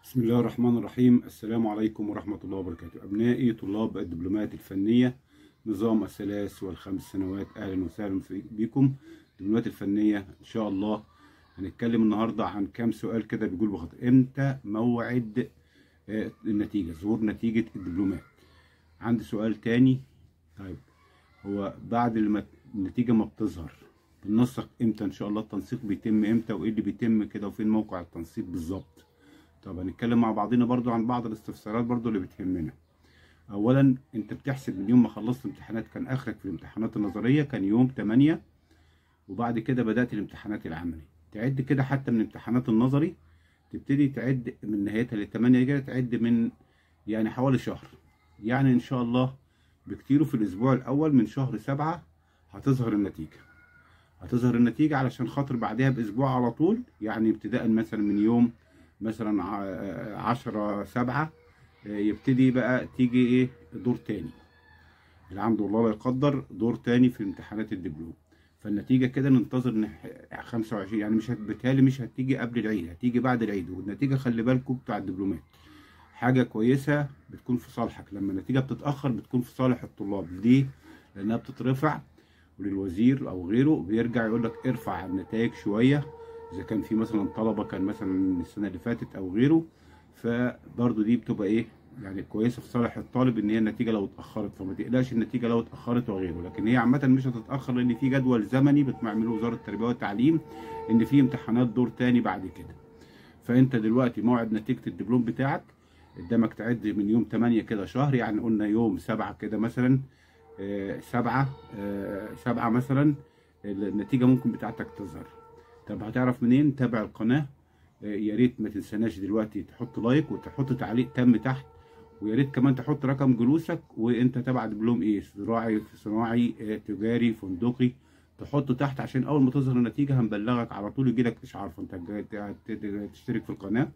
بسم الله الرحمن الرحيم السلام عليكم ورحمة الله وبركاته أبنائي طلاب الدبلومات الفنية نظام الثلاث والخمس سنوات أهلا وسهلا في- بكم الدبلومات الفنية إن شاء الله هنتكلم النهاردة عن كام سؤال كده بيقول بخط إمتى موعد آه، النتيجة ظهور نتيجة الدبلومات عندي سؤال تاني طيب هو بعد لما النتيجة ما بتظهر بننسق امتى ان شاء الله التنسيق بيتم امتى وايه اللي بيتم كده وفين موقع التنسيق بالظبط طب هنتكلم مع بعضنا برضو عن بعض الاستفسارات برضو اللي بتهمنا اولا انت بتحسب من يوم ما خلصت امتحانات كان اخرك في الامتحانات النظريه كان يوم 8 وبعد كده بدات الامتحانات العملي تعد كده حتى من الامتحانات النظري تبتدي تعد من نهايتها لل 8 كده تعد من يعني حوالي شهر يعني ان شاء الله بكتيره في الاسبوع الاول من شهر سبعة هتظهر النتيجه هتظهر النتيجة علشان خاطر بعدها بأسبوع على طول يعني ابتداء مثلا من يوم مثلا ع- عشرة سبعة آه، يبتدي بقى تيجي ايه دور تاني اللي عنده الله لا يقدر دور تاني في امتحانات الدبلوم فالنتيجة كده ننتظر ان 25 يعني مش هت- بالتالي مش هتيجي قبل العيد هتيجي بعد العيد والنتيجة خلي بالكم بتاع الدبلومات حاجة كويسة بتكون في صالحك لما النتيجة بتتأخر بتكون في صالح الطلاب ليه؟ لأنها بتترفع وللوزير او غيره بيرجع يقول لك ارفع النتائج شويه اذا كان في مثلا طلبه كان مثلا السنه اللي فاتت او غيره فبرضه دي بتبقى ايه يعني كويسه في صالح الطالب ان هي النتيجه لو اتاخرت فما تقلقش النتيجه لو اتاخرت وغيره لكن هي عامه مش هتتاخر لان في جدول زمني بتعمله وزاره التربيه والتعليم ان في امتحانات دور تاني بعد كده فانت دلوقتي موعد نتيجه الدبلوم بتاعك قدامك تعد من يوم 8 كده شهر يعني قلنا يوم 7 كده مثلا آه، سبعة آه، سبعة مثلا النتيجة ممكن بتاعتك تظهر طب هتعرف منين تابع القناة آه، يا ريت ما تنساناش دلوقتي تحط لايك وتحط تعليق تم تحت ويا ريت كمان تحط رقم جلوسك وانت تبع دبلوم ايه زراعي صناعي آه، تجاري فندقي تحطه تحت عشان اول ما تظهر النتيجة هنبلغك على طول يجيلك اشعار فانت هت- هت- هتشترك في القناة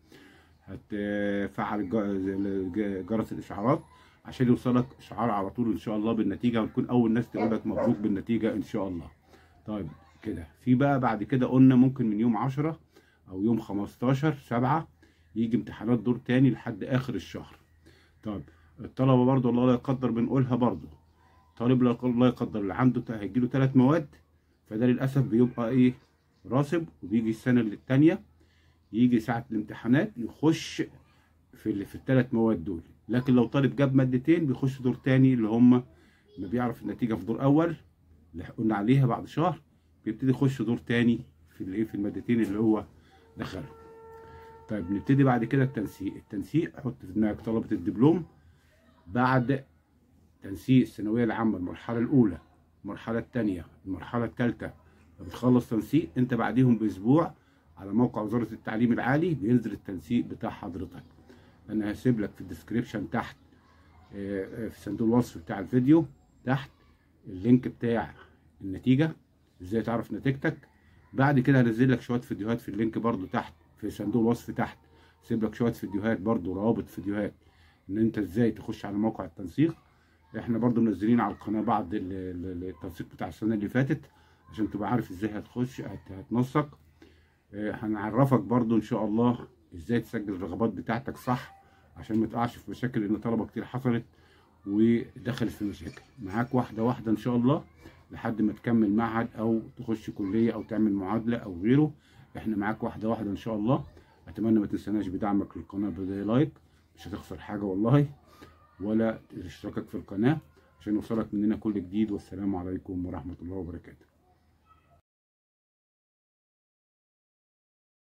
هتفعل ج- جرس الاشعارات عشان يوصلك اشعار على طول ان شاء الله بالنتيجه ونكون اول ناس تقول لك مبروك بالنتيجه ان شاء الله طيب كده في بقى بعد كده قلنا ممكن من يوم 10 او يوم 15 7 يجي امتحانات دور تاني لحد اخر الشهر طيب الطلبه برضو الله لا يقدر بنقولها برضو طالب لا الله يقدر اللي عنده هيجيله ثلاث مواد فده للاسف بيبقى ايه راسب وبيجي السنه الثانيه يجي ساعه الامتحانات يخش في ال- في الثلاث مواد دول لكن لو طالب جاب مادتين بيخش دور تاني اللي هم ما بيعرف النتيجه في دور اول اللي قلنا عليها بعد شهر بيبتدي يخش دور تاني في الايه في المادتين اللي هو دخلهم طيب نبتدي بعد كده التنسيق التنسيق حط في دماغك طلبه الدبلوم بعد تنسيق الثانويه العامه المرحله الاولى المرحله الثانيه المرحله الثالثه بتخلص تنسيق انت بعديهم باسبوع على موقع وزاره التعليم العالي بينزل التنسيق بتاع حضرتك انا هسيب لك في الديسكريبشن تحت آه، آه، في صندوق الوصف بتاع الفيديو تحت اللينك بتاع النتيجه ازاي تعرف نتيجتك بعد كده هنزل لك شويه فيديوهات في اللينك برضو تحت في صندوق الوصف تحت سيب لك شويه فيديوهات برضو روابط فيديوهات ان انت ازاي تخش على موقع التنسيق احنا برضو منزلين على القناه بعض ال- ال- التنسيق بتاع السنه اللي فاتت عشان تبقى عارف ازاي هتخش هت- هتنسق آه، هنعرفك برضو ان شاء الله ازاي تسجل الرغبات بتاعتك صح عشان ما تقعش في مشاكل ان طلبه كتير حصلت ودخلت في مشاكل معاك واحده واحده ان شاء الله لحد ما تكمل معهد او تخش كليه او تعمل معادله او غيره احنا معاك واحده واحده ان شاء الله اتمنى ما تنساناش بدعمك للقناه بلايك مش هتخسر حاجه والله ولا اشتراكك في القناه عشان يوصلك مننا كل جديد والسلام عليكم ورحمه الله وبركاته